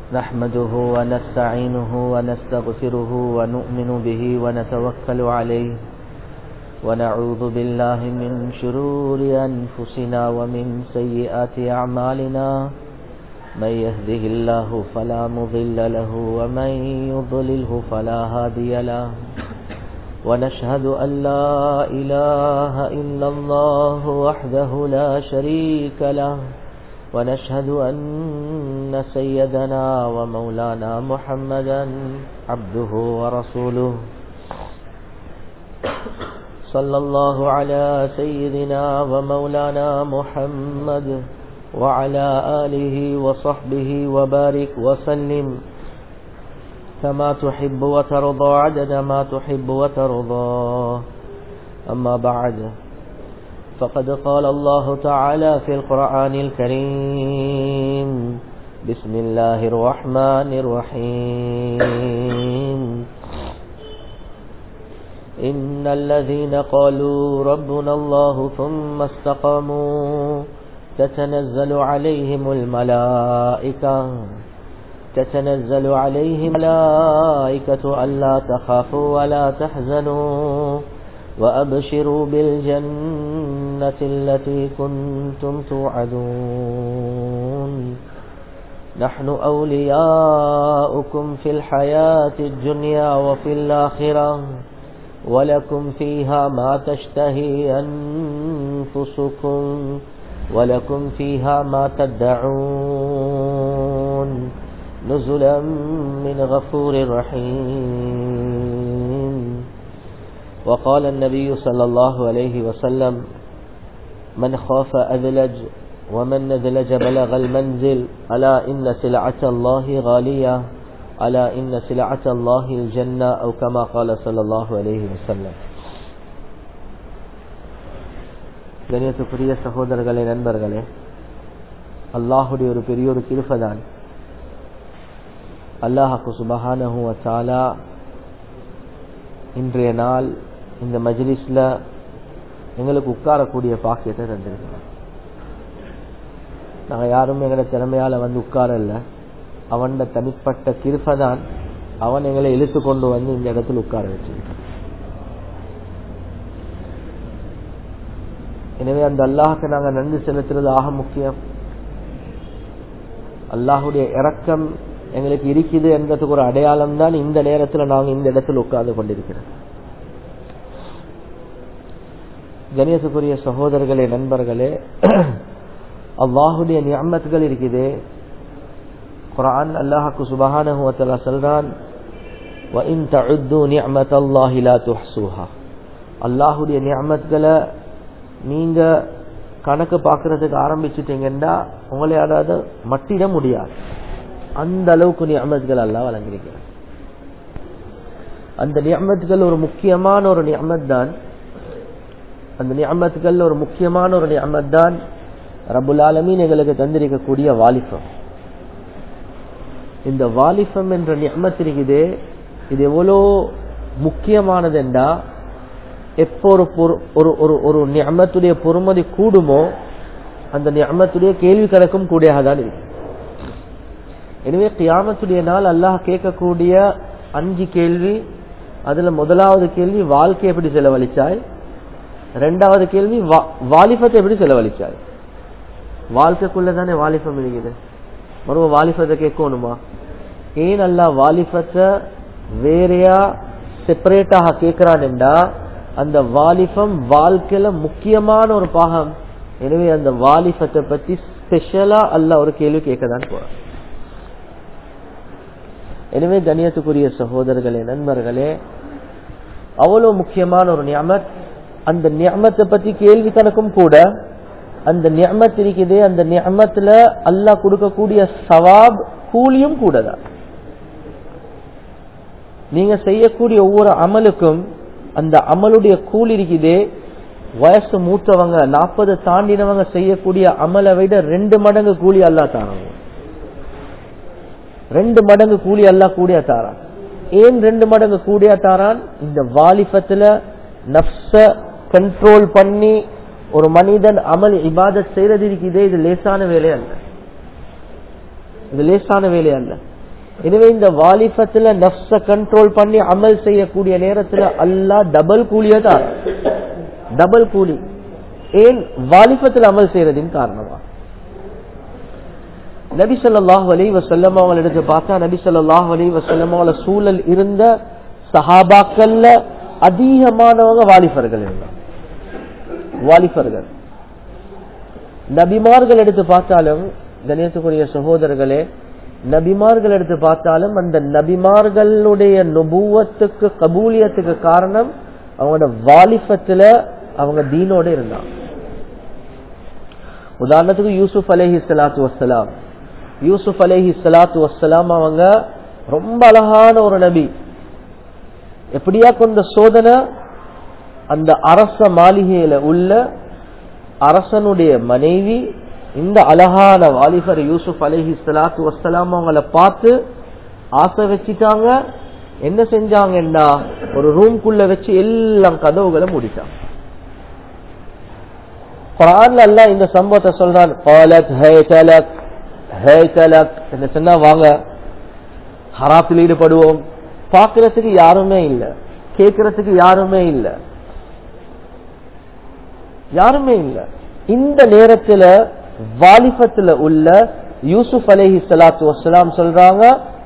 نحمده ونستعينه ونستغفره ونؤمن به ونتوكل عليه ونعوذ بالله من شرور أنفسنا ومن سيئات أعمالنا من يهده الله فلا مضل له ومن يضلله فلا هادي له ونشهد أن لا إله إلا الله وحده لا شريك له ونشهد أن سيدنا ومولانا محمدا عبده ورسوله صلى الله على سيدنا ومولانا محمد وعلى آله وصحبه وبارك وسلم كما تحب وترضى عدد ما تحب وترضى أما بعد فقد قال الله تعالى في القرآن الكريم بسم الله الرحمن الرحيم إن الذين قالوا ربنا الله ثم استقاموا تتنزل عليهم الملائكة تتنزل عليهم ملائكة ألا تخافوا ولا تحزنوا وأبشروا بالجنة التي كنتم توعدون نحن أولياؤكم في الحياة الدنيا وفي الآخرة ولكم فيها ما تشتهي أنفسكم ولكم فيها ما تدعون نزلا من غفور رحيم وقال النبي صلى الله عليه وسلم من خاف أذلج ومن نذلج بلغ المنزل ألا إن سلعة الله غالية ألا إن سلعة الله الجنة أو كما قال صلى الله عليه وسلم கணியத்துக்குரிய சகோதரர்களே நண்பர்களே அல்லாஹுடைய ஒரு பெரிய ஒரு கிருப்பதான் அல்லாஹாக்கு சுபஹானஹு தாலா இன்றைய நாள் இந்த மஜ்லிஸ்ல எங்களுக்கு உட்காரக்கூடிய பாக்கியத்தை தந்திருக்கிறோம் நாங்கள் யாரும் எங்களோட திறமையால வந்து உட்காரல அவன் தனிப்பட்ட கிருப்பதான் அவன் எங்களை இழுத்து கொண்டு வந்து இந்த இடத்துல உட்கார வச்சிருக்கான் எனவே அந்த அல்லாஹுக்கு நாங்கள் நன்றி செலுத்துறது ஆக முக்கியம் அல்லாஹுடைய இறக்கம் எங்களுக்கு இருக்குது என்றதுக்கு ஒரு அடையாளம் தான் இந்த நேரத்தில் நாங்கள் இந்த இடத்தில் உட்கார்ந்து கொண்டிருக்கிறோம் கணேசக்குரிய சகோதரர்களே நண்பர்களே அல்லாஹுடைய நியமத்துகள் இருக்குது குரான் அல்லாஹாக்கு சுபஹான சொல்றான் அல்லாஹுடைய நியமத்துகளை நீங்க கணக்கு பார்க்கறதுக்கு ஆரம்பிச்சுட்டீங்கன்னா உங்களை யாராவது மட்டிட முடியாது அந்த அளவுக்கு நியமத்துகள் எல்லாம் வழங்கியிருக்கிறார் அந்த நியமத்துகள் ஒரு முக்கியமான ஒரு நியமத் தான் அந்த நியமத்துகள் ஒரு முக்கியமான ஒரு நியமத் தான் ரபுல் ஆலமீன் எங்களுக்கு தந்திருக்கக்கூடிய வாலிபம் இந்த வாலிபம் என்ற நியமத் இருக்குது இது எவ்வளோ முக்கியமானது என்றா எப்போ ஒரு ஒரு ஒரு ஒரு நியமத்துடைய பொறுமதி கூடுமோ அந்த நியமத்துடைய கேள்வி கணக்கும் கூடியாக தான் இருக்கு எனவே கியாமத்துடைய நாள் அல்லாஹ் கேட்கக்கூடிய அஞ்சு கேள்வி அதுல முதலாவது கேள்வி வாழ்க்கை எப்படி செலவழிச்சாய் ரெண்டாவது கேள்வி வாலிபத்தை எப்படி செலவழிச்சாய் வாழ்க்கைக்குள்ள தானே வாலிபம் இருக்குது மறுபடியும் வாலிபத்தை கேட்கணுமா ஏன் அல்லா வாலிபத்தை வேறையா செப்பரேட்டாக கேட்கிறான்டா அந்த வாலிபம் வாழ்க்கையில முக்கியமான ஒரு பாகம் எனவே அந்த வாலிபத்தை பத்தி ஸ்பெஷலா அல்ல ஒரு கேள்வி கேட்கதான் போறான் எனவே கண்ணியத்துக்குரிய சகோதரர்களே நண்பர்களே அவ்வளவு முக்கியமான ஒரு நியமத் அந்த நியமத்தை பத்தி கேள்வி கணக்கும் கூட அந்த நியமத் இருக்குது அந்த நியமத்துல அல்லாஹ் கொடுக்கக்கூடிய சவாப் கூலியும் கூட தான் நீங்க செய்யக்கூடிய ஒவ்வொரு அமலுக்கும் அந்த அமலுடைய கூலி இருக்குதே வயசு மூத்தவங்க நாற்பது தாண்டினவங்க செய்யக்கூடிய அமலை விட ரெண்டு மடங்கு கூலி அல்லா தாராங்க ரெண்டு மடங்கு கூலி அல்லா கூடியா தாரான் ஏன் ரெண்டு மடங்கு கூடியா தாரான் இந்த வாலிபத்துல நப்ச கண்ட்ரோல் பண்ணி ஒரு மனிதன் அமல் இபாதத் செய்யறது இருக்குதே இது லேசான வேலை அல்ல இது லேசான வேலை அல்ல எனவே இந்த வாலிபத்துல நப்ச கண்ட்ரோல் பண்ணி அமல் செய்யக்கூடிய நேரத்துல அல்லாஹ் டபுள் கூலியை தான் டபுள் கூலி ஏன் வாலிபத்தில் அமல் செய்யறதின் காரணமா நபி ஸல்லல்லாஹு அலைஹி வஸல்லம் அவங்களை எடுத்து பார்த்தா நபி ஸல்லல்லாஹு அலைஹி வஸல்லம் அவங்கள சூழல் இருந்த சஹாபாக்கள்ல அதிகமானவங்க வாலிபர்கள் இருந்தாங்க வாலிபர்கள் நபிமார்கள் எடுத்து பார்த்தாலும் கணேசக்குரிய சகோதரர்களே நபிமார்கள் எடுத்து பார்த்தாலும் அந்த நபிமார்களுடைய நுபுவத்துக்கு கபூலியத்துக்கு காரணம் அவங்களோட வாலிபத்துல அவங்க தீனோட இருந்தாங்க உதாரணத்துக்கு யூசுப் அலேஹி சலாத்து வசலாம் யூசுப் அலேஹி சலாத்து வசலாம் அவங்க ரொம்ப அழகான ஒரு நபி எப்படியா கொண்ட சோதனை அந்த அரச மாளிகையில உள்ள அரசனுடைய மனைவி இந்த அழகான வாலிபர் யூசுப் அலஹி சலாத்து வசலாம் அவங்கள பார்த்து ஆசை வச்சிட்டாங்க என்ன செஞ்சாங்கன்னா ஒரு ரூம்குள்ள வச்சு எல்லாம் கதவுகளை மூடிட்டாங்க குரான்ல எல்லாம் இந்த சம்பவத்தை சொல்றான் பாலத் ஹே தலக் ஹே தலக் என்ன சொன்னா வாங்க ஹராத்தில் ஈடுபடுவோம் பாக்குறதுக்கு யாருமே இல்ல கேட்கறதுக்கு யாருமே இல்ல யாருமே இல்ல இந்த நேரத்துல வாலிபத்துல உள்ள யூசுப் அலேஹி சலாத்து வசலாம் சொல்றாங்க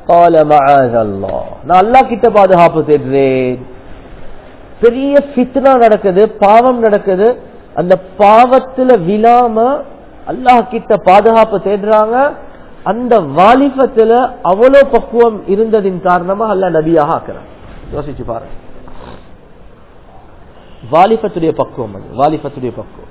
நான் அல்லா கிட்ட பாதுகாப்பு தேடுறேன் பெரிய ஃபித்னா நடக்குது பாவம் நடக்குது அந்த பாவத்துல விழாம அல்லாஹ் கிட்ட பாதுகாப்பு தேடுறாங்க அந்த வாலிபத்துல அவ்வளவு பக்குவம் இருந்ததின் காரணமா அல்ல நபியாக ஆக்குறான் யோசிச்சு பாருங்க வாலிபத்துடைய பக்குவம் அது வாலிபத்துடைய பக்குவம்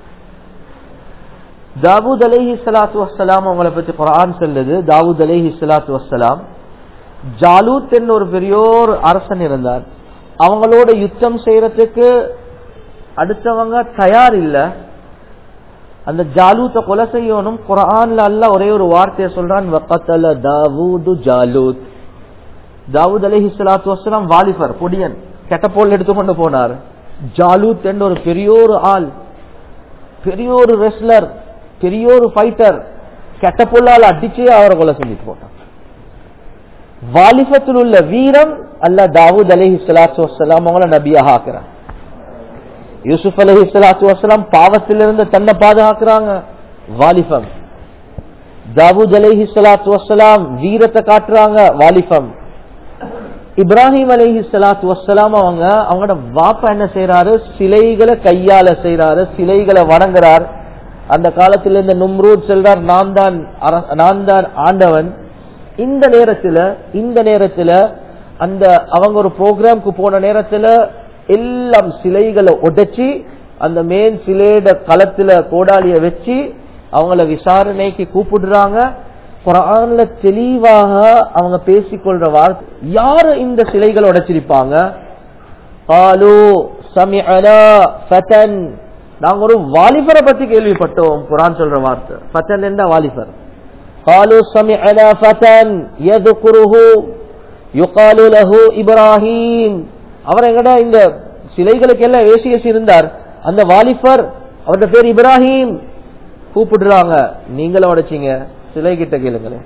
தாவூத் அலேஹி சலாத்து வசலாம் அவங்களை பத்தி குரான் சொல்லுது தாவூத் அலேஹி சலாத்து வசலாம் ஜாலூத் என்ற ஒரு பெரியோர் அரசன் இருந்தார் அவங்களோட யுத்தம் செய்யறதுக்கு அடுத்தவங்க தயார் இல்ல அந்த ஜாலூத்த கொலை செய்யணும் குரான்ல அல்ல ஒரே ஒரு வார்த்தையை சொல்றான் வக்கத்தல தாவூது ஜாலூத் தாவூத் அலஹி சலாத்து வசலாம் வாலிபர் பொடியன் கெட்டப்போல் எடுத்துக்கொண்டு போனார் ஜாலூத் என்ற ஒரு பெரிய ஒரு ஆள் பெரிய ஒரு ரெஸ்லர் பெரிய ஒரு ஃபைட்டர் கெட்டப்பொல்லால் அடிச்சே அவரை கொலை செஞ்சுட்டு போட்டான் வாலிபத்தில் உள்ள வீரம் அல்ல தாவூத் அலஹி சலாத்து வசலாம் அவங்கள நபியாக ஆக்குறான் யூசுப் அலஹி சலாத்து வசலாம் பாவத்திலிருந்து தன்னை பாதுகாக்கிறாங்க வாலிபம் தாவூத் அலஹி சலாத்து வசலாம் வீரத்தை காட்டுறாங்க வாலிபம் இப்ராஹிம் அலஹி சலாத்து வசலாம் அவங்க அவங்களோட வாப்பா என்ன செய்யறாரு சிலைகளை கையால செய்யறாரு சிலைகளை வணங்குறார் அந்த காலத்தில் இந்த நும்ரூத் செல்றார் நான் தான் நான் தான் ஆண்டவன் இந்த நேரத்துல இந்த நேரத்துல அந்த அவங்க ஒரு ப்ரோக்ராம்க்கு போன நேரத்துல எல்லாம் சிலைகளை உடைச்சி அந்த மேன் சிலையோட களத்துல கோடாலிய வச்சு அவங்கள விசாரணைக்கு கூப்பிடுறாங்க குரான்ல தெளிவாக அவங்க பேசிக்கொள்ற வார்த்தை யாரு இந்த சிலைகளை உடைச்சிருப்பாங்க பாலு சமிஅனா ஃபதன் நாங்க ஒரு வாலிபரை பத்தி கேள்விப்பட்டோம் குரான் சொல்ற வார்த்தை ஃபதன் என்ற வாலிபர் قالوا سمعنا فتى يذكره يقال له இப்ராஹிம் அவர் எங்கட இந்த சிலைகளுக்கு எல்லாம் ஏசி ஏசி இருந்தார் அந்த வாலிபர் அவருடைய பேர் இப்ராஹிம் கூப்பிடுறாங்க நீங்களும் உடைச்சிங்க சிலை கிட்ட கேளுங்களேன்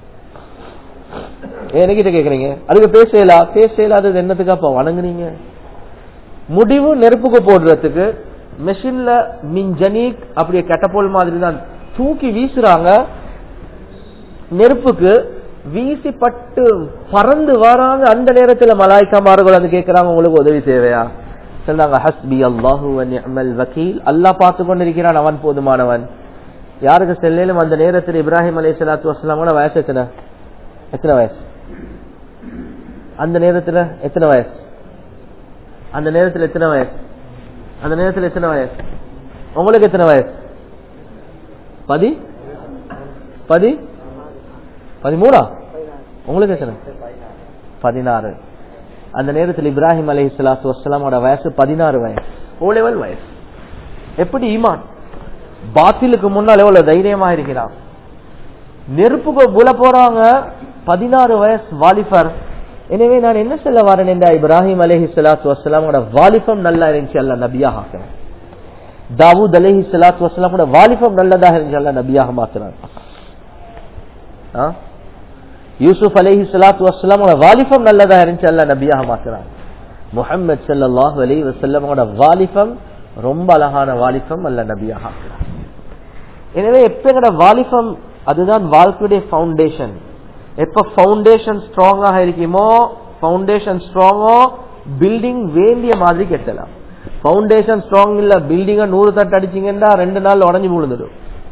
என்கிட்ட கேக்குறீங்க அதுக்கு பேசலா பேசலாதது என்னத்துக்காப்பா வணங்குனீங்க முடிவு நெருப்புக்கு போடுறதுக்கு மெஷின்ல மின்ஜனீக் அப்படியே கெட்டப்போல் மாதிரி தான் தூக்கி வீசுறாங்க நெருப்புக்கு வீசி பட்டு பறந்து வராங்க அந்த நேரத்துல மலாய்க்காமார்கள் வந்து கேட்கிறாங்க உங்களுக்கு உதவி தேவையா சொன்னாங்க ஹஸ்பி அல்லாஹு நிஅமல் வக்கீல் அல்லாஹ் பார்த்து கொண்டிருக்கிறான் அவன் போதுமானவன் யாருக்கு செல்லும் அந்த நேரத்தில் இப்ராஹிம் அலி சலாத்து வசலாமோட வயசு எத்தனை எத்தனை வயசு அந்த நேரத்துல எத்தனை வயசு அந்த நேரத்தில் எத்தனை வயசு அந்த நேரத்தில் எத்தனை வயசு உங்களுக்கு எத்தனை வயசு பதி பதி பதிமூணா உங்களுக்கு எத்தனை பதினாறு அந்த நேரத்தில் இப்ராஹிம் அலி சலாத்து வசலாமோட வயசு பதினாறு வயசு ஓ லெவல் வயசு எப்படி ஈமான் பாத்திலுக்கு முன்னால் எவ்வளவு தைரியமா இருக்கிறான் நெருப்புக்கு புல போறாங்க பதினாறு வயசு வாலிபர் எனவே நான் என்ன சொல்ல வரேன் என்றா இப்ராஹிம் அலஹி சலாத்து வசலாமோட வாலிபம் நல்லா இருந்துச்சு அல்ல நபியாக ஆக்கிறேன் தாவூத் அலஹி சலாத்து வசலாமோட வாலிபம் நல்லதாக இருந்துச்சு அல்ல நபியாக மாத்துறாங்க யூசுப் அலைஹி ஸலாத்து வஸ்ஸலாமோட வாலிபம் நல்லதா இருந்துச்சு அல்லாஹ் நபியாக மாத்துறாங்க முஹம்மது ஸல்லல்லாஹு அலைஹி வஸல்லமோட வாலிபம் ரொம்ப அழகான வாலிபம் அல்ல நபியாக ஆக்குறாங்க எனவே எப்ப எங்கட வாலிபம் அதுதான் வாழ்க்கையுடைய ஃபவுண்டேஷன் எப்ப ஃபவுண்டேஷன் ஸ்ட்ராங்காக இருக்குமோ ஃபவுண்டேஷன் ஸ்ட்ராங்கோ பில்டிங் வேண்டிய மாதிரி கட்டலாம் ஃபவுண்டேஷன் ஸ்ட்ராங் இல்ல பில்டிங்க நூறு தட்டு அடிச்சீங்கன்னா ரெண்டு நாள் உடஞ்சி விழுந்துடும்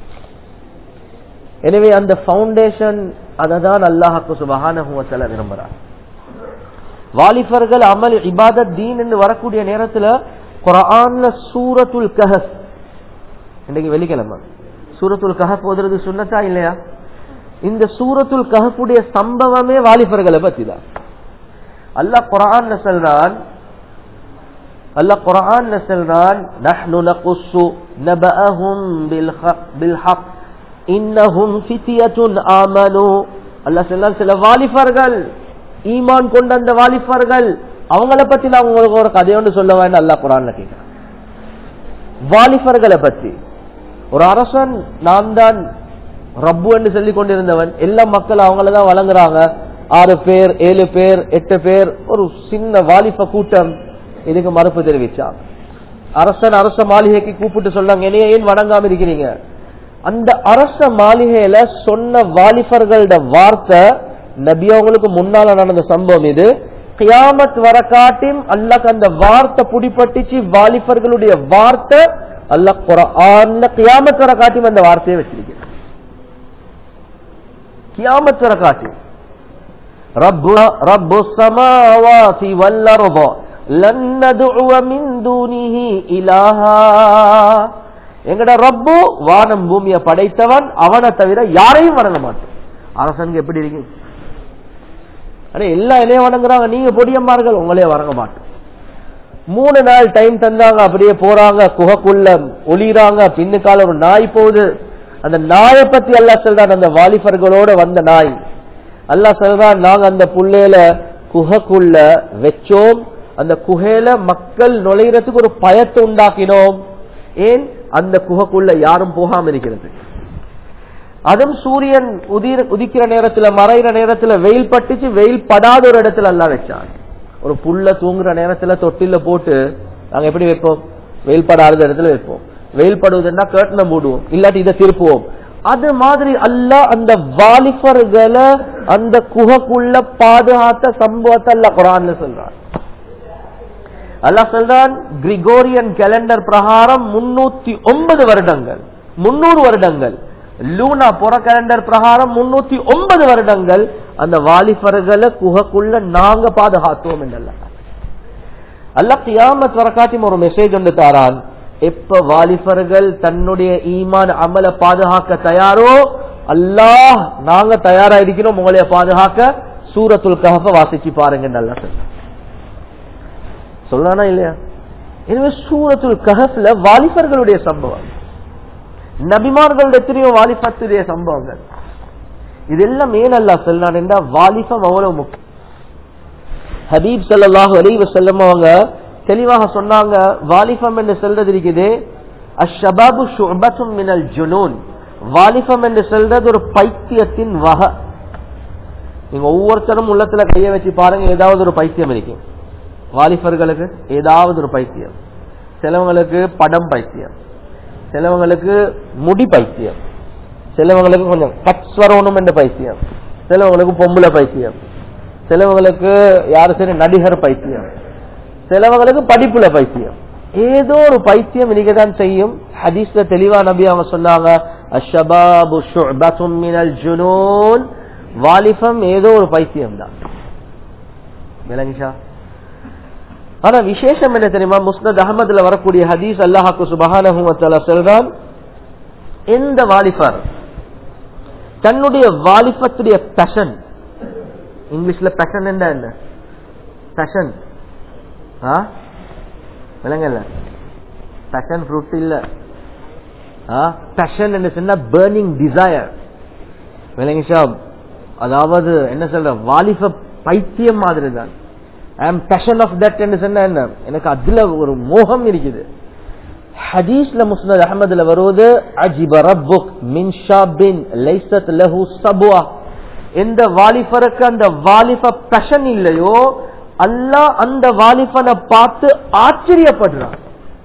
எனவே அந்த ஃபவுண்டேஷன் அதை தான் அல்லாஹாக்கு சுபகான விரும்புறார் வாலிபர்கள் அமல் இபாதத் தீன் என்று வரக்கூடிய நேரத்துல குரான்ல சூரத்துல் கஹஸ் இன்னைக்கு வெள்ளிக்கிழமை சூரத்துல் கஹப் ஓதுறது சுண்ணத்தா இல்லையா இந்த சூரத்துல் கஹப்புடைய சம்பவமே வாலிபர்களை பத்தி தான் அல்லாஹ் குரான் சொல்றான் அல்லாஹ் குரான் சொல்றான் நஹ்னு நகுஸ்ஸு நபஅஹும் பில் ஹக் இன்னஹும் ஃபித்யத்துன் ஆமனு அல்லாஹ் சொல்றான் சில வாலிபர்கள் ஈமான் கொண்ட அந்த வாலிபர்கள் அவங்கள பத்தி நான் உங்களுக்கு ஒரு கதையோண்டு சொல்ல வேண்டாம் அல்லாஹ் குரான்ல கேட்கிறேன் வாலிபர்களை பத்தி ஒரு அரசன் நான் தான் ரப்பு என்று சொல்லி கொண்டிருந்தவன் எல்லா மக்கள் அவங்கள தான் வழங்குறாங்க ஆறு பேர் ஏழு பேர் எட்டு பேர் ஒரு சின்ன வாலிப கூட்டம் இதுக்கு மறுப்பு தெரிவிச்சாங்க அரசன் அரச மாளிகைக்கு கூப்பிட்டு சொன்னாங்க என்னைய ஏன் வணங்காம இருக்கிறீங்க அந்த அரச மாளிகையில சொன்ன வாலிபர்களோட வார்த்தை நபி அவங்களுக்கு முன்னால நடந்த சம்பவம் இது கியாமத் வர காட்டியும் அல்லாஹ் அந்த வார்த்தை புடிப்பட்டுச்சு வாலிபர்களுடைய வார்த்தை அல்லாஹ் குரான்ல கியாமத் வர காட்டியும் அந்த வார்த்தையை வச்சிருக்கிறார் கியாமத் வர காட்டி رب رب السماوات والأرض لن ندعو من دونه إلها எங்கட ரப்பு வானம் பூமியை படைத்தவன் அவனை தவிர யாரையும் வணங்க மாட்டான் அரசனுக்கு எப்படி இருக்கு அடே எல்லா இலையும் வணங்குறாங்க நீங்க பொடியம்மார்கள் உங்களே வணங்க மாட்டோம் மூணு நாள் டைம் தந்தாங்க அப்படியே போறாங்க குகைக்குள்ள ஒளிறாங்க பின்னுக்கால ஒரு நாய் போகுது அந்த நாயை பத்தி அல்லா சொல்றான் அந்த வாலிபர்களோட வந்த நாய் அல்லா சொல்றான் நாங்க அந்த புள்ளையில குகைக்குள்ள வச்சோம் அந்த குகையில மக்கள் நுழைகிறதுக்கு ஒரு பயத்தை உண்டாக்கினோம் ஏன் அந்த குகைக்குள்ள யாரும் போகாம இருக்கிறது அதுவும் சூரியன் உதிர உதிக்கிற நேரத்துல மறைகிற நேரத்துல வெயில் பட்டுச்சு வெயில் படாத ஒரு இடத்துல எல்லாம் வச்சான் ஒரு புல்ல தூங்குற நேரத்துல தொட்டில போட்டு நாங்க எப்படி வைப்போம் வெயில் படாத இடத்துல வைப்போம் வெயில் படுவதுன்னா கேட்டனை மூடுவோம் இல்லாட்டி இதை திருப்புவோம் அது மாதிரி அல்ல அந்த வாலிபர்களை அந்த குகைக்குள்ள பாதுகாத்த சம்பவத்தை அல்ல குரான்ல சொல்றான் அல்லாஹ் சொல்றான் கிரிகோரியன் கேலண்டர் பிரகாரம் முன்னூத்தி ஒன்பது வருடங்கள் முன்னூறு வருடங்கள் லூனா புற கேலண்டர் பிரகாரம் முன்னூத்தி ஒன்பது வருடங்கள் அந்த வாலிபர்களை குகைக்குள்ள நாங்க பாதுகாத்தோம் என்றல்ல அல்ல கியாமத் வரக்காட்டியும் ஒரு மெசேஜ் ஒன்று தாரான் எப்ப வாலிபர்கள் தன்னுடைய ஈமான் அமல பாதுகாக்க தயாரோ அல்லாஹ் நாங்க தயாரா இருக்கிறோம் உங்களைய பாதுகாக்க சூரத்துல் கஹப வாசிச்சு பாருங்க நல்லா சொல்ல சொல்லானா இல்லையா எனவே சூரத்துல் கஹப்ல வாலிபர்களுடைய சம்பவம் நபிமார்கள் எத்தனையோ வாலிபத்துடைய சம்பவங்கள் இதெல்லாம் ஏன் அல்லா சொல்லான் என்றா வாலிபம் அவ்வளவு முக்கியம் ஹபீப் சல்லாஹூ அலி வசல்லம் அவங்க தெளிவாக சொன்னாங்க வாலிபம் என்று சொல்றது இருக்குது அஷபாபு ஷுபத்தும் மினல் ஜுனூன் வாலிபம் என்று சொல்றது ஒரு பைத்தியத்தின் வகை நீங்க ஒவ்வொருத்தரும் உள்ளத்துல கைய வச்சு பாருங்க ஏதாவது ஒரு பைத்தியம் இருக்கும் வாலிபர்களுக்கு ஏதாவது ஒரு பைத்தியம் சிலவங்களுக்கு படம் பைத்தியம் சிலவங்களுக்கு முடி பைத்தியம் சிலவங்களுக்கு கொஞ்சம் கட்ஸ்வரணும் என்ற பைத்தியம் சிலவங்களுக்கு பொம்பளை பைத்தியம் சிலவங்களுக்கு யாரு சரி நடிகர் பைத்தியம் சிலவங்களுக்கு படிப்புல பைத்தியம் ஏதோ ஒரு பைத்தியம் இன்னைக்குதான் செய்யும் ஹதீஸ்ல தெளிவா நபி அவங்க சொன்னாங்க அஷபாபு ஷுபத்தும் மினல் ஜுனூன் வாலிபம் ஏதோ ஒரு பைத்தியம் தான் விளங்கிஷா ஆனா விசேஷம் என்ன தெரியுமா முஸ்னத் அகமதுல வரக்கூடிய ஹதீஸ் அல்லாஹாக்கு சுபஹான சொல்றான் எந்த வாலிபர் தன்னுடைய வாலிபத்துடைய பேஷன் இங்கிலீஷ்ல பேஷன் என்ன என்ன பேஷன் விளங்கல பேஷன் ஃப்ரூட் இல்ல பேஷன் என்ன சொன்னா பேர்னிங் டிசையர் விளங்கிஷா அதாவது என்ன சொல்ற வாலிப பைத்தியம் மாதிரி தான் ஐ ஆம் பேஷன் ஆஃப் தட் என்று சொன்ன என்ன எனக்கு அதுல ஒரு மோகம் இருக்குது ஹதீஸ்ல முஸ்னத் அஹமதுல வருவது அஜிப ரப்புக் மின் ஷாபின் லைசத் லஹு சபுவா எந்த வாலிபருக்கு அந்த வாலிப பஷன் இல்லையோ அல்லாஹ் அந்த வாலிபனை பார்த்து ஆச்சரியப்படுறான்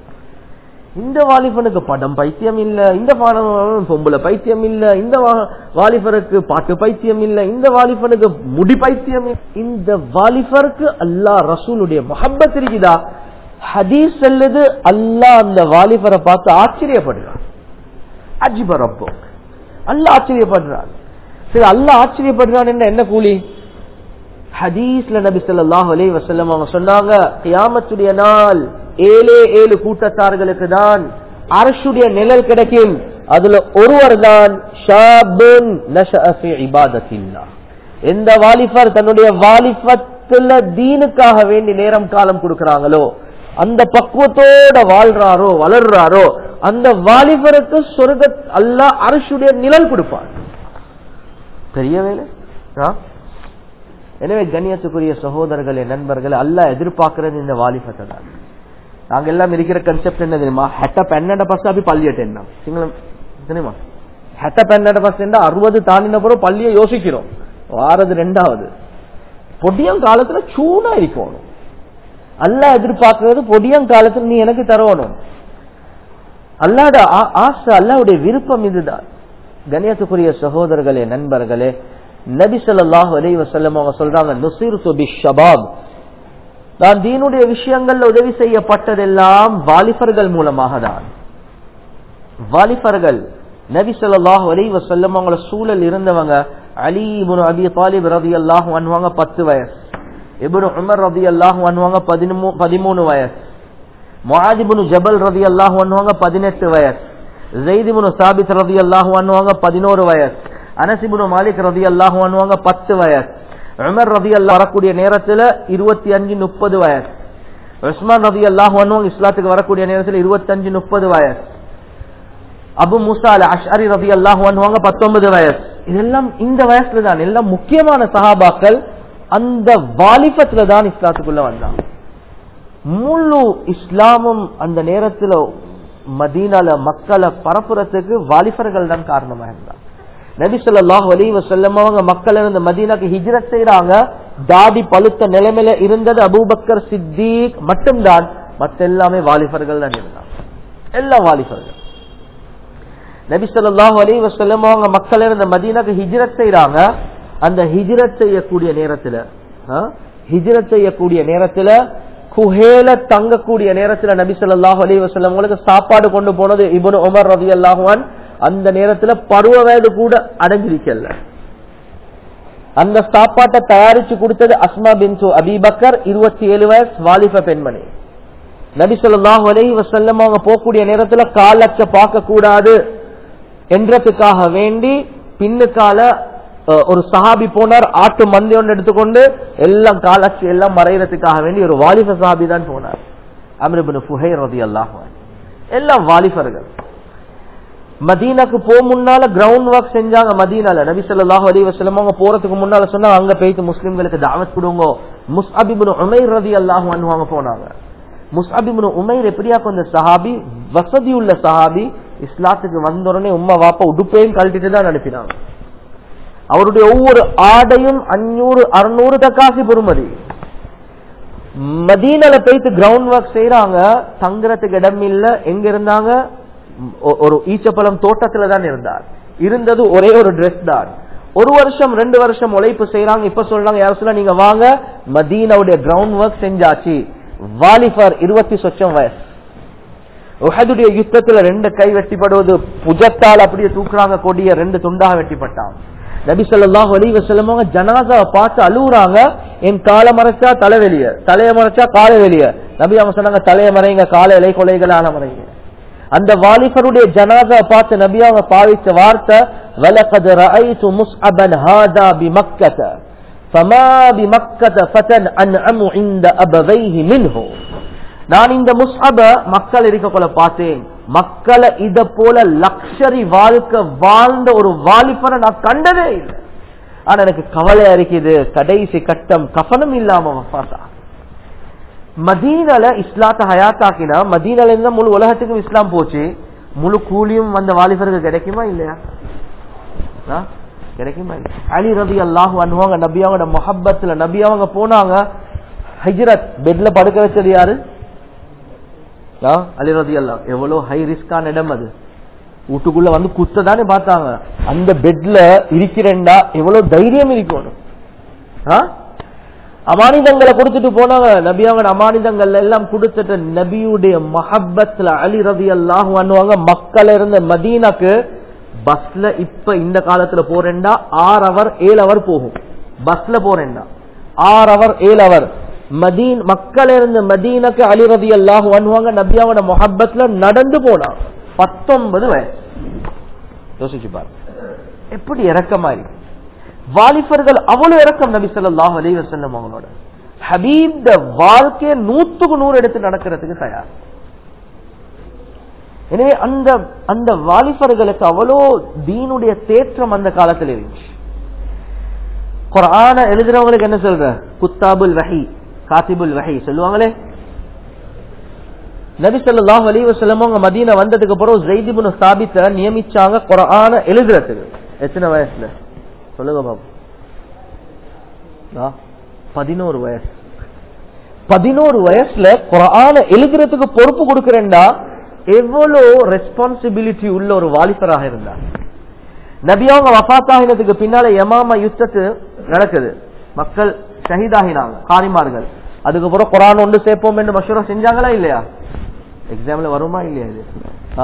இந்த வாலிபனுக்கு படம் பைத்தியம் இல்ல இந்த வாலிபன் பொம்பளை பைத்தியம் இல்ல இந்த வா- வாலிபருக்கு பாட்டு பைத்தியம் இல்ல இந்த வாலிபனுக்கு முடி பைத்தியம் இல்ல. இந்த வாலிபருக்கு அல்லாஹ் ரசூலுடைய முஹப்பத் இருக்குதா ஹதீஸ் சொல்லுது அல்லாஹ் அந்த வாலிபரை பார்த்து ஆச்சரியப்படுறான் அஜிப ரப்போ அல்லாஹ் ஆச்சரியப்படுறான் சரி அல்லாஹ் ஆச்சரியப்படுறான் என்ன என்ன கூலி ஹதீஸ்ல நபி ஸல்லல்லாஹு அலைஹி வஸல்லம் அவங்க சொன்னாங்க கியாமத்துடைய நாள் ஏழே ஏழு கூட்டத்தார்களுக்கு தான் அரசுடைய நிழல் கிடைக்கும் அதுல ஒருவர் தான் ஷாபுன் நஷஅ ஃபீ இபாதத்தில்லாஹ் எந்த வாலிபர் தன்னுடைய வாலிபத்துல தீனுக்காக வேண்டி நேரம் காலம் கொடுக்கறாங்களோ அந்த பக்குவத்தோட வாழ்றாரோ வளர்றாரோ அந்த வாலிபருக்கு சொர்க்க அல்லாஹ் அரசுடைய நிழல் கொடுப்பார் பெரிய வேலை ஆ? எனவே கண்ணியத்துக்குரிய சகோதரர்களே நண்பர்களே அல்லாஹ் எதிர்பார்க்கறது இந்த வாலிபத்தை தான் நாங்க எல்லாம் இருக்கிற கன்செப்ட் என்ன தெரியுமா ஹெட்ட பெண்ணட பஸ் அப்படி பள்ளியட்டு என்ன சிங்களம் தெரியுமா ஹெட்ட பெண்ணட பஸ் என்ன அறுபது தாண்டின பிறகு பள்ளியை யோசிக்கிறோம் வாரது ரெண்டாவது பொடியம் காலத்துல சூடா இருக்கணும் அல்லாஹ் எதிர்பார்க்கறது பொடியம் காலத்துல நீ எனக்கு தரணும் அல்லாட ஆ- ஆசை அல்லாவுடைய விருப்பம் இதுதான் கண்ணியத்துக்குரிய சகோதரர்களே நண்பர்களே நபி ஸல்லல்லாஹு அலைஹி வஸல்லம் அவங்க சொல்றாங்க நுசிர்து பிஷ்ஷபாப் நான் தீனுடைய விஷயங்கள்ல உதவி செய்யப்பட்டதெல்லாம் வாலிபர்கள் மூலமாக தான் வாலிபர்கள் நபி ஸல்லல்லாஹு அலைஹி வஸல்லம் அவங்கள சூழல் இருந்தவங்க அலி இப்னு அபி தாலிப் ரலியல்லாஹு அன்ஹு பத்து வயசு இப்னு உமர் ரலியல்லாஹு அன்ஹு பதிமூ பதிமூணு வயசு முஆத் இப்னு ஜபல் ரலியல்லாஹு அன்ஹு பதினெட்டு வயசு ஜெயித் இப்னு சாபித் ரலியல்லாஹு அன்ஹு பதினோரு வயசு அனஸ் இப்னு மாலிக் ரலியல்லாஹு அன்ஹு பத்து வயசு உமர் ரலியல்லாஹு வரக்கூடிய நேரத்துல இருபத்தி அஞ்சு முப்பது வயசு உஸ்மான் ரலியல்லாஹு அன்ஹு இஸ்லாத்துக்கு வரக்கூடிய நேரத்துல இருபத்தஞ்சு முப்பது வயசு அபு முசா அல் அஷ்அரி ரதி அல்லாஹு அன்ஹுவாங்க பத்தொன்பது வயசு இதெல்லாம் இந்த வயசுல தான் எல்லாம் முக்கியமான சஹாபாக்கள் அந்த வாலிபத்துல தான் இஸ்லாத்துக்குள்ள வந்தாங்க முழு இஸ்லாமும் அந்த நேரத்துல மதீனால மக்களை பரப்புறதுக்கு வாலிபர்கள் தான் காரணமா இருந்தாங்க நபி ஸல்லல்லாஹு அலைஹி வஸல்லம் அவங்க மக்கள் இருந்து மதீனாக்கு ஹிஜ்ரத் செய்றாங்க தாடி பழுத்த நிலைமையில இருந்தது அபூபக்கர் சித்திக் மட்டும்தான் மத்த எல்லாமே வாலிபர்கள் தான் இருந்தாங்க எல்லாம் வாலிபர்கள் நபி ஸல்லல்லாஹு அலைஹி வஸல்லம் அவங்க மக்கள் இருந்த மதீனாக்கு ஹிஜ்ரத் செய்றாங்க அந்த ஹிஜ்ரத் செய்யக்கூடிய நேரத்துல ஆ, ஹிஜ்ரத் செய்யக்கூடிய நேரத்துல குஹேல தங்கக்கூடிய நேரத்துல நபி ஸல்லல்லாஹு அலைஹி வஸல்லம் உங்களுக்கு சாப்பாடு கொண்டு போனது இப்னு உமர் ரலியல்லாஹு அன் அந்த நேரத்துல பருவ வயது கூட அடைஞ்சிருக்கல அந்த சாப்பாட்டை தயாரிச்சு கொடுத்தது அஸ்மா பின்சு அபிபக்கர் இருபத்தி ஏழு வயசு வாலிப பெண்மணி நபி ஸல்லல்லாஹு அலைஹி வஸல்லம் அவங்க போகக்கூடிய நேரத்துல காலச்ச பார்க்க கூடாது என்றதுக்காக வேண்டி பின்னுக்கால அஹ், ஒரு சஹாபி போனார் ஆட்டு மந்தை ஒன்று எடுத்துக்கொண்டு எல்லாம் காலச்சு எல்லாம் மறைகிறதுக்காக வேண்டி ஒரு வாலிப சஹாபி தான் போனார் அம்ருபின் ஃபுஹை ரதி அல்லாஹ் எல்லாம் வாலிபர்கள் மதீனாக்கு போ முன்னால கிரவுண்ட் ஒர்க் செஞ்சாங்க மதீனால நபி ஸல்லல்லாஹு அலைஹி வஸல்லம் அவங்க போறதுக்கு முன்னால சொன்னா அங்க போயிட்டு முஸ்லிம்களுக்கு தாவத் கொடுங்க முஸ்அப் இப்னு உமைர் ரலியல்லாஹு அன்ஹு அவங்க போனாங்க முஸ்அப் இப்னு உமைர் எப்படியா கொஞ்சம் சஹாபி வசதி உள்ள சஹாபி இஸ்லாத்துக்கு வந்த உடனே உம்மா வாப்பா உடுப்பையும் கழட்டிட்டு தான் அனுப்பினாங்க அவருடைய ஒவ்வொரு ஆடையும் அஞ்சூறு அறுநூறு தக்காசி பெறுமதி மதீனால போயிட்டு கிரவுண்ட் ஒர்க் செய்யறாங்க தங்குறதுக்கு இடம் இல்ல எங்க இருந்தாங்க ஒ- ஒரு ஈச்சப்பழம் தோட்டத்துல தான் இருந்தார் இருந்தது ஒரே ஒரு Dress தான் ஒரு வருஷம் ரெண்டு வருஷம் உழைப்பு செய்யறாங்க இப்ப சொல்றாங்க யாரும் சொல்ல நீங்க வாங்க மதீனாவுடைய கிரவுண்ட் ஒர்க் செஞ்சாச்சு வாலிபர் இருபத்தி சொச்சம் வயசு உஹதுடைய யுத்தத்துல ரெண்டு கை வெட்டிப்படுவது புஜத்தால் அப்படியே தூக்குறாங்க கொடிய ரெண்டு துண்டாக வெட்டிப்பட்டான் நபி ஸல்லல்லாஹு அலைஹி வஸல்லம் அவங்க ஜனாசாவை பார்த்து அழுகுறாங்க என் காலை மறைச்சா தலை வெளிய தலையை மறைச்சா காலை வெளிய நபி அவங்க சொன்னாங்க தலையை மறைங்க காலை இலை கொலைகளால மறைங்க அந்த வாலிபருடைய ஜனாசாவை பார்த்து நபி அவங்க பாவிச்ச வார்த்தை وَلَقَدْ رَأَيْتُ مُصْعَبًا هَذَا بِمَكَّةَ فَمَا بِمَكَّةَ فَتًى أَنْعَمُ عِنْدَ أَبَوَيْهِ مِنْهُ நான் இந்த முஸ்அப மக்கள் இருக்கக்குள்ள பார்த்தேன் மக்களை இத போல லக்ஷரி வாழ்க்கை வாழ்ந்த ஒரு வாலிபரை நான் கண்டதே இல்லை ஆனா எனக்கு கவலையா இருக்குது கடைசி கட்டம் கஃனும் இல்லாம வஃபாத்தா மதீனால இஸ்லாத்தை ஹயாத்தாக்கினா மதீனால இருந்தா முழு உலகத்துக்கும் இஸ்லாம் போச்சு முழு கூலியும் அந்த வாலிபருக்கு கிடைக்குமா இல்லையா ஆ? கிடைக்குமா அலி ரதி அல்லாஹு அனுவாங்க நபி அவங்க மொஹப்பத்துல நபி அவங்க போனாங்க ஹஜ்ரத் பெட்ல படுக்க வச்சது யாரு ஆ, அலி ரதி அல்லா எவ்வளவு ஹை ரிஸ்கான இடம் அது வீட்டுக்குள்ள வந்து குத்த தானே பார்த்தாங்க அந்த பெட்ல இருக்கிறேன்டா எவ்வளவு தைரியம் இருக்கணும் ஆ? அமானிதங்களை கொடுத்துட்டு போனாங்க நபி அவங்க அமானிதங்கள் எல்லாம் கொடுத்துட்டு நபியுடைய மஹப்பத்துல அலி ரதி அல்லாஹ் பண்ணுவாங்க மக்கள் இருந்த மதீனாக்கு பஸ்ல இப்ப இந்த காலத்துல போறேன்டா ஆறு அவர் ஏழு அவர் போகும் பஸ்ல போறேன்டா ஆறு அவர் ஏழு அவர் மதீன் மக்கள் இருந்த மதீனாக்கு அலி ரதி அல்லாஹ் பண்ணுவாங்க நபியாவோட மொஹப்பத்துல நடந்து போனா பத்தொன்பது வயசு யோசிச்சு பாருங்க எப்படி இறக்கமா இருக்கு வாலிபர்கள் அவ்வளவு இறக்கம் நபி ஸல்லல்லாஹு அலைஹி வஸல்லம் அவங்களோட ஹபீப் வாழ்க்கையை நூத்துக்கு நூறு எடுத்து நடக்கிறதுக்கு தயார் எனவே அந்த அந்த வாலிபர்களுக்கு அவ்வளோ தீனுடைய தேற்றம் அந்த காலத்தில் இருந்துச்சு குரான எழுதுறவங்களுக்கு என்ன சொல்ற குத்தாபுல் வஹி காத்திபுல் வஹி சொல்லுவாங்களே நபி ஸல்லல்லாஹு அலைஹி வஸல்லம் அவங்க மதீனா வந்ததுக்கு அப்புறம் ஸைத் இப்னு சாபித்த நியமிச்சாங்க குர்ஆன எழுதுறதுக்கு எத்தனை வயசுல சொல்லுங்க பாபு பதினோரு வயசு பதினோரு வயசுல குரான எழுதுறதுக்கு பொறுப்பு கொடுக்கிறேன்டா எவ்வளவு ரெஸ்பான்சிபிலிட்டி உள்ள ஒரு வாலிபராக இருந்தார் நபி அவங்க வஃத்தாகினதுக்கு பின்னால யமாமா யுத்தத்து நடக்குது மக்கள் ஷஹீதாகினாங்க காரிமார்கள் அதுக்கப்புறம் குரான் ஒன்று சேர்ப்போம் என்று மஷூரா செஞ்சாங்களா இல்லையா எக்ஸாம்ல வருமா இல்லையா இது ஆ?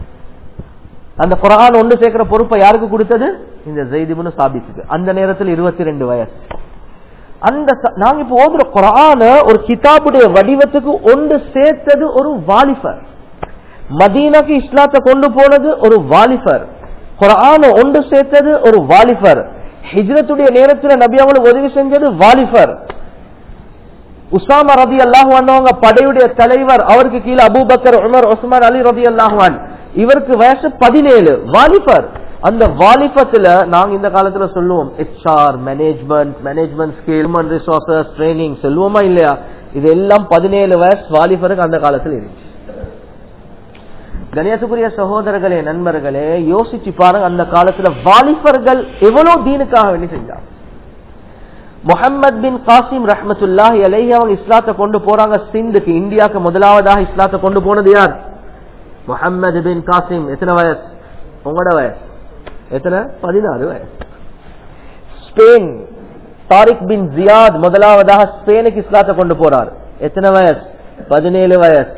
அந்த குரான் ஒன்று சேர்க்கிற பொறுப்பை யாருக்கு கொடுத்தது இந்த ஜெய்திபுன்னு சாபித்துக்கு அந்த நேரத்தில் இருபத்தி ரெண்டு வயசு அந்த ச- நாங்க இப்ப ஓதுற குரான ஒரு கிதாபுடைய வடிவத்துக்கு ஒன்று சேர்த்தது ஒரு வாலிபர் மதீனாக்கு இஸ்லாத்தை கொண்டு போனது ஒரு வாலிபர் குரான ஒன்று சேர்த்தது ஒரு வாலிபர் ஹிஜ்ரத்துடைய நேரத்தில் நபி அவங்களுக்கு உதவி செஞ்சது வாலிபர் உசாமா ரதி அல்லாஹுவான் படையுடைய தலைவர் அவருக்கு கீழே அபூபக்கர் உமர் உஸ்மான் அலி ரதி அல்லாஹுவான் இவருக்கு வயசு பதினேழு வாலிபர் அந்த வாலிபத்துல நாங்க இந்த காலத்துல சொல்லுவோம் HR management management skill human resources training சொல்லுவோமா இல்லையா இது எல்லாம் பதினேழு வயசு வாலிபருக்கு அந்த காலத்துல இருந்துச்சு கணியத்துக்குரிய சகோதரர்களே நண்பர்களே யோசிச்சு பாருங்க அந்த காலத்துல வாலிபர்கள் எவ்வளவு தீனுக்காக வேண்டி செஞ்சாங்க முஹம்மத் பின் காசிம் ரஹமத்துல்லாஹி அலைஹி அவங்க இஸ்லாத்தை கொண்டு போறாங்க சிந்துக்கு இந்தியாவுக்கு முதலாவதாக இஸ்லாத்தை கொண்டு போனது யார் முஹம்மது பின் காசிம் எத்தனை வயசு உங்களோட வயசு எத்தனை பதினாறு வயசு ஸ்பெயின் தாரிக் பின் ஜியாத் முதலாவதாக ஸ்பெயினுக்கு இஸ்லாத்தை கொண்டு போறார் எத்தனை வயசு பதினேழு வயசு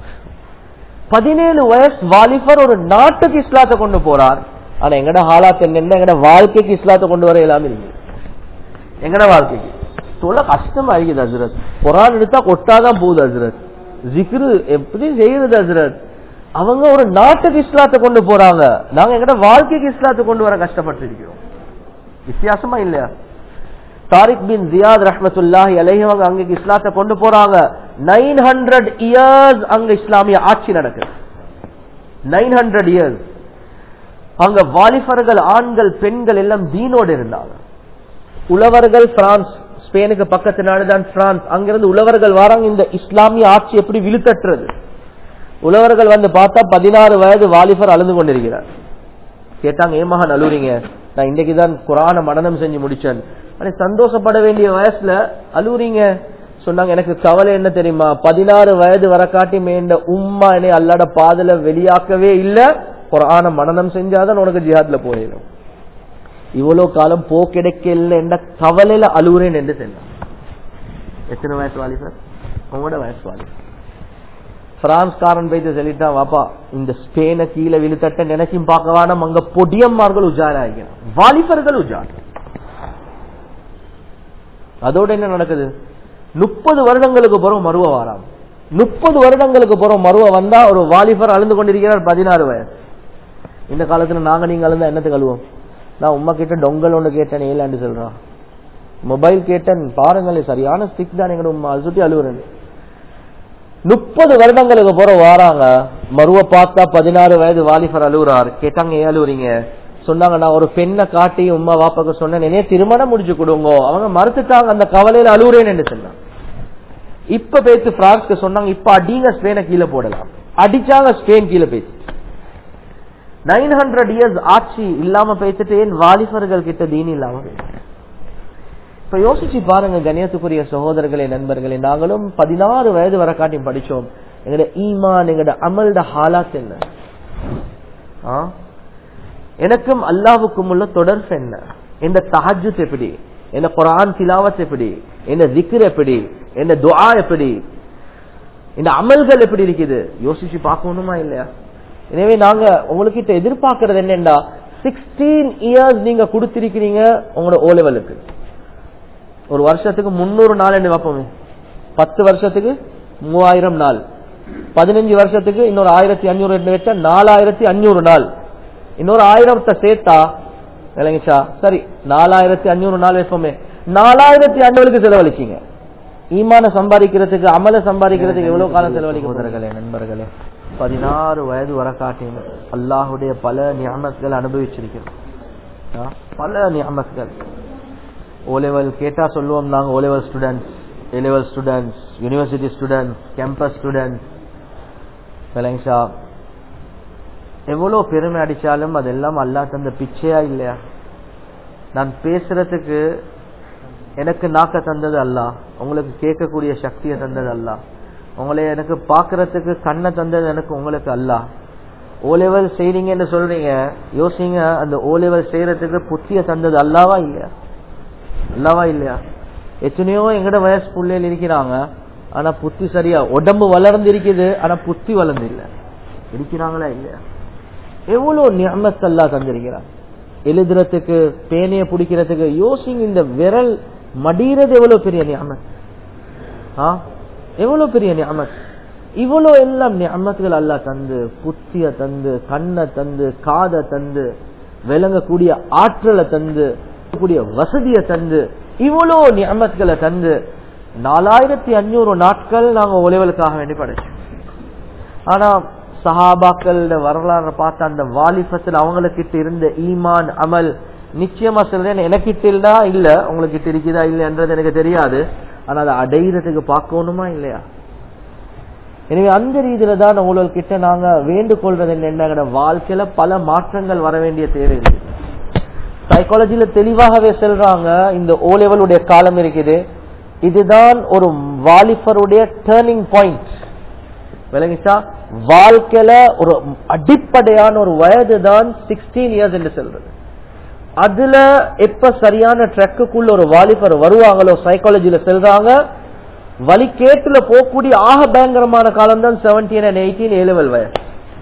பதினேழு வயசு வாலிபர் ஒரு நாட்டுக்கு இஸ்லாத்தை கொண்டு போறார் ஆனா எங்கட ஹாலாத் என்ன எங்கட வாழ்க்கைக்கு இஸ்லாத்தை கொண்டு வர எல்லாமே இருக்கு எங்கட வாழ்க்கைக்கு சொல்ல கஷ்டமா இருக்குது ஹசரத் குரான் எடுத்தா கொட்டாதான் போகுது ஹசரத் ஜிக்ரு எப்படி செய்யுது ஹசரத் அவங்க ஒரு நாட்டுக்கு இஸ்லாத்தை கொண்டு போறாங்க நாங்க எங்கட வாழ்க்கைக்கு இஸ்லாத்தை கொண்டு வர கஷ்டப்பட்டு இருக்கிறோம் வித்தியாசமா இல்லையா தாரிக் பின் ஜியாத் ரஹமத்துல்லாஹி அலைஹி அவங்க அங்க இஸ்லாத்தை கொண்டு போறாங்க நைன் ஹண்ட்ரட் இயர்ஸ் அங்க இஸ்லாமிய ஆட்சி நடக்குது நைன் ஹண்ட்ரட் இயர்ஸ் அங்க வாலிபர்கள் ஆண்கள் பெண்கள் எல்லாம் தீனோடு இருந்தாங்க உழவர்கள் பிரான்ஸ் ஸ்பெயினுக்கு பக்கத்து நாடுதான் பிரான்ஸ் அங்கிருந்து உழவர்கள் வராங்க இந்த இஸ்லாமிய ஆட்சி எப்படி விழுத்தட்டுறது உழவர்கள் வந்து பார்த்தா பதினாறு வயது வாலிபர் அழுந்து கொண்டிருக்கிறார் கேட்டாங்க ஏமாக அழுவுறீங்க நான் இன்னைக்கு தான் குரான மனநம் செஞ்சு முடிச்சேன் ஆனா சந்தோஷப்பட வேண்டிய வயசுல அழுவுறீங்க சொன்னாங்க எனக்கு கவலை என்ன தெரியுமா பதினாறு வயது வர காட்டி மேண்ட உம்மா என்னை அல்லாட பாதல வெளியாக்கவே இல்ல குரான மனநம் செஞ்சாதான் உனக்கு ஜிஹாத்ல போயிடும் இவ்வளவு காலம் போ கிடைக்கல என்ற கவலையில அழுவுறேன் என்று சொன்னான் எத்தனை வயசு வாலிபர் உங்களோட வயசு வாலிபர் பிரான்ஸ்காரன் போயிட்டு சொல்லிட்டான் வாப்பா இந்த ஸ்பெயினை கீழே விழுத்தட்ட நினைச்சும் பார்க்க வேணாம் அங்க பொடியம்மார்கள் உஜாராகிறான் வாலிபர்கள் உஜார் அதோட என்ன நடக்குது முப்பது வருடங்களுக்கு பிறகு மருவ வாராம் முப்பது வருடங்களுக்கு பிறகு மருவ வந்தா ஒரு வாலிபர் அழுந்து கொண்டிருக்கிறார் பதினாறு வயசு இந்த காலத்துல நாங்க நீங்க அழுந்தா என்னத்துக்கு அழுவோம் நான் உமா கிட்ட டொங்கல் ஒன்று கேட்டேன் ஏலாண்டு சொல்றான் மொபைல் கேட்டேன் பாருங்களேன் சரியான ஸ்டிக் தான் எங்க உமா அது சுட்டி அழுவுறேன் முப்பது வருடங்களுக்கு போற வாராங்க மருவ பார்த்தா பதினாறு வயது வாலிபர் அழுகுறார் கேட்டாங்க ஏன் அழுவுறீங்க சொன்னாங்க நான் ஒரு பெண்ணை காட்டி உமா வாப்பாக்கு சொன்னேன் என்னைய திருமணம் முடிச்சு கொடுங்க அவங்க மறுத்துட்டாங்க அந்த கவலையில அழுகுறேன் என்று சொன்னாங்க இப்ப பேச்சு பிரான்ஸ்க்கு சொன்னாங்க இப்ப அடிங்க ஸ்பெயினை கீழே போடலாம் அடிச்சாங்க ஸ்பெயின் கீழே பேச்சு நைன் ஹண்ட்ரட் இயர்ஸ் ஆட்சி இல்லாம பேசிட்டு ஏன் வாலிபர்கள் கிட்ட தீன் இல்லாம போயிடுச்சு? இப்ப யோசிச்சு பாருங்க கணியத்துக்குரிய சகோதரர்களே நண்பர்களே நாங்களும் பதினாறு வயது வரை காட்டி படிச்சோம் எங்கட ஈமான் எங்கட அமல்ட ஹாலாத் என்ன ஆ? எனக்கும் அல்லாவுக்கும் உள்ள தொடர்பு என்ன இந்த தஹஜுத் எப்படி என்ன குரான் திலாவத் எப்படி என்ன திக்ர் எப்படி என்ன துஆ எப்படி இந்த அமல்கள் எப்படி இருக்குது யோசிச்சு பார்க்கணுமா இல்லையா எனவே நாங்க உங்ககிட்ட எதிர்பார்க்கறது என்னண்டா சிக்ஸ்டீன் இயர்ஸ் நீங்க கொடுத்திருக்கிறீங்க உங்களோட ஓ லெவலுக்கு ஒரு வருஷத்துக்கு முன்னூறு நாள் என்று வைப்போமே பத்து வருஷத்துக்கு மூவாயிரம் நாள் பதினஞ்சு வருஷத்துக்கு இன்னொரு ஆயிரத்தி அஞ்சூறு என்று வச்சா நாலாயிரத்தி அஞ்சூறு நாள் இன்னொரு ஆயிரத்தை சேர்த்தா விளங்கிச்சா சரி நாலாயிரத்தி அஞ்சூறு நாள் வைப்போமே நாலாயிரத்தி அஞ்சூறுக்கு செலவழிச்சீங்க ஈமான சம்பாதிக்கிறதுக்கு அமல சம்பாதிக்கிறதுக்கு எவ்வளவு காலம் செலவழிக்க சகோதரர்களே நண்பர்களே பதினாறு வயது வர காட்டியும் அல்லாஹுடைய பல நியமத்துகள் அனுபவிச்சிருக்கிறோம் ஆ? பல நியமத்துகள் ஓ லெவல் கேட்டா சொல்லுவோம் நாங்க O level students A level students university students campus students விளங்கிச்சா எவ்வளவு பெருமை அடிச்சாலும் அதெல்லாம் அல்லா தந்த பிச்சையா இல்லையா நான் பேசுறதுக்கு எனக்கு நாக்க தந்தது அல்ல உங்களுக்கு கேட்கக்கூடிய சக்தியை தந்தது அல்ல உங்களை எனக்கு பாக்குறதுக்கு கண்ணை தந்தது எனக்கு உங்களுக்கு அல்ல ஓ லெவல் செய்றீங்கன்னு சொல்றீங்க யோசிங்க அந்த ஓ லெவல் செய்யறதுக்கு புத்திய தந்தது அல்லாவா இல்லையா அல்லாவா இல்லையா எத்தனையோ எங்கட வயசு பிள்ளைகள் இருக்கிறாங்க ஆனா புத்தி சரியா உடம்பு வளர்ந்து இருக்குது ஆனா புத்தி வளர்ந்து இல்ல இருக்கிறாங்களா இல்லையா எவ்வளவு நியமத் அல்லா தந்திருக்கிறான் எழுதுறதுக்கு பேனைய பிடிக்கிறதுக்கு யோசிங்க இந்த விரல் மடிறது எவ்வளவு பெரிய நியமத் ஆ எவ்வளவு பெரிய நியமத் இவ்வளவு எல்லாம் நியமத்துகள் அல்லா தந்து புத்திய தந்து கண்ணை தந்து காதை தந்து விளங்கக்கூடிய ஆற்றலை தந்து கூடிய வசதியை தந்து இவ்வளவு நியமத்துகளை தந்து நாலாயிரத்தி அஞ்சூறு நாட்கள் நாங்க ஒளிவலுக்காக வேண்டி படிச்சோம் ஆனா சஹாபாக்களோட வரலாறு பார்த்த அந்த வாலிபத்தில் அவங்களுக்கிட்ட இருந்த ஈமான் அமல் நிச்சயமா சொல்றேன் எனக்கிட்ட இல்லா இல்ல உங்ககிட்ட இருக்குதா இல்லைன்றது எனக்கு தெரியாது ஆனா அதை அடையிறதுக்கு பார்க்கணுமா இல்லையா எனவே அந்த ரீதியில தான் உங்கள்கிட்ட நாங்க வேண்டுகொள்றது என்ன வாழ்க்கையில பல மாற்றங்கள் வர வேண்டிய தேவை இருக்கு சைக்காலஜில தெளிவாகவே சொல்றாங்க இந்த ஓ லெவலுடைய காலம் இருக்குது இதுதான் ஒரு வாலிபருடைய டேர்னிங் பாயிண்ட் விளங்கிச்சா வாழ்க்கையில ஒரு அடிப்படையான ஒரு வயது தான் சிக்ஸ்டீன் இயர்ஸ் என்று சொல்றது அதுல எப்ப சரியான ட்ரக்குக்குள்ள ஒரு வாலிபர் வருவாங்களோ சைக்காலஜில சொல்றாங்க வலிக்கேட்டுல போகக்கூடிய ஆக பயங்கரமான காலம் தான் seventeen and eighteen A level வயசு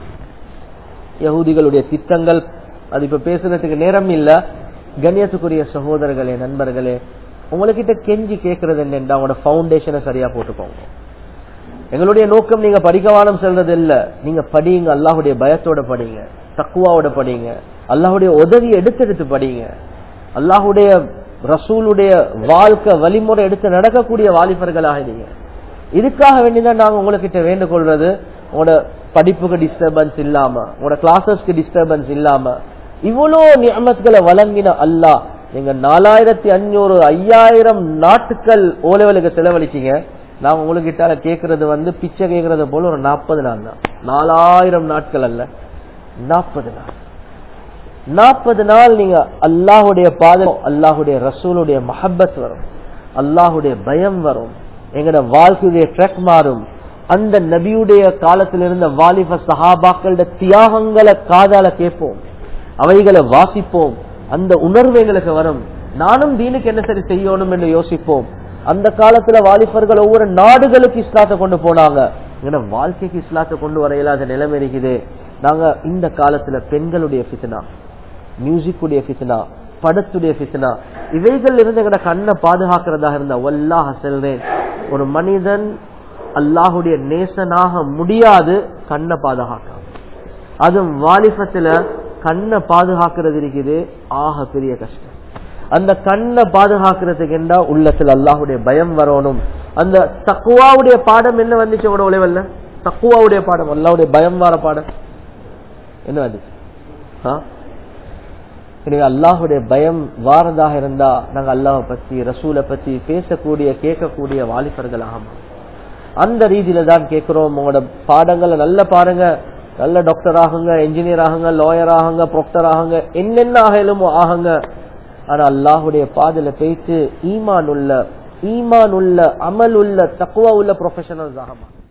யகூதிகளுடைய திட்டங்கள் அது இப்ப பேசுறதுக்கு நேரம் இல்ல கண்ணியத்துக்குரிய சகோதரர்களே நண்பர்களே உங்ககிட்ட கெஞ்சி கேட்கறது என்னன்னா உங்களோட பவுண்டேஷனை சரியா போட்டுக்கோங்க எங்களுடைய நோக்கம் நீங்க படிக்கவானம் செல்றது இல்ல நீங்க படிங்க அல்லாஹுடைய பயத்தோட படிங்க தக்குவாவோட படிங்க அல்லாஹுடைய உதவி எடுத்து எடுத்து படிங்க அல்லாஹுடைய ரசூலுடைய வாழ்க்கை வழிமுறை எடுத்து நடக்கக்கூடிய வாலிபர்களாக நீங்க இதுக்காக வேண்டிதான் நாங்க உங்ககிட்ட வேண்டுகொள்றது உங்களோட படிப்புக்கு டிஸ்டர்பன்ஸ் இல்லாம உங்களோட கிளாஸஸ்க்கு டிஸ்டர்பன்ஸ் இல்லாம இவ்வளோ நியமத்துகளை வழங்கின அல்லாஹ் நீங்க நாலாயிரத்தி அஞ்சூறு ஐயாயிரம் நாட்டுக்கள் ஓலெவலுக்கு செலவழிச்சீங்க நான் உங்ககிட்ட கேட்கறது வந்து பிச்சை கேட்கறது போல ஒரு நாற்பது நாள் தான் நாலாயிரம் நாட்கள் அல்ல நாற்பது நாள் நாற்பது நாள் நீங்க அல்லாஹுடைய பாதம் அல்லாஹுடைய ரசூலுடைய மஹப்பத் வரும் அல்லாஹுடைய பயம் வரும் எங்கட வாழ்க்கையுடைய ட்ரெக் மாறும் அந்த நபியுடைய காலத்தில் இருந்த வாலிப சஹாபாக்களோட தியாகங்களை காதால கேட்போம் அவைகளை வாசிப்போம் அந்த உணர்வு எங்களுக்கு வரும் நானும் தீனுக்கு என்ன சரி செய்யணும் என்று யோசிப்போம் அந்த காலத்துல வாலிபர்கள் ஒவ்வொரு நாடுகளுக்கு இஸ்லாத்தை கொண்டு போனாங்க எங்கட வாழ்க்கைக்கு இஸ்லாத்தை கொண்டு வர இயலாத நிலைமை இருக்குது நாங்க இந்த காலத்துல பெண்களுடைய பித்னா மியூசிக்குடைய பித்னா படத்துடைய பித்னா இவைகள் இருந்து எங்கட கண்ணை பாதுகாக்கிறதாக இருந்தா வல்லாக செல்றேன் ஒரு மனிதன் அல்லாஹுடைய நேசனாக முடியாது கண்ணை பாதுகாக்க அதுவும் வாலிபத்துல கண்ணை பாதுகாக்கிறது இருக்குது ஆக பெரிய கஷ்டம் அந்த கண்ணை பாதுகாக்கிறதுக்கு என்றா உள்ளத்துல அல்லாஹுடைய பயம் வரணும் அந்த தக்குவாவுடைய பாடம் என்ன வந்துச்சு உங்களோட உழைவல்ல தக்குவாவுடைய பாடம் அல்லாவுடைய பயம் வர பாடம் என்ன வந்துச்சு எனவே அல்லாஹுடைய பயம் வாரதாக இருந்தா நாங்க அல்லாஹை பத்தி ரசூலை பத்தி பேசக்கூடிய கேட்கக்கூடிய வாலிபர்கள் ஆகும் அந்த ரீதியில தான் கேட்கிறோம் உங்களோட பாடங்களை நல்ல பாருங்க நல்ல டாக்டர் ஆகுங்க என்ஜினியர் ஆகுங்க லாயர் ஆகுங்க ப்ரொக்டர் ஆகுங்க என்னென்ன ஆகலுமோ ஆகுங்க ஆனா அல்லாஹுடைய பாதையில போயிட்டு ஈமான் உள்ள ஈமான் உள்ள அமல் உள்ள தக்குவா உள்ள ப்ரொஃபஷனல்ஸ் ஆகமா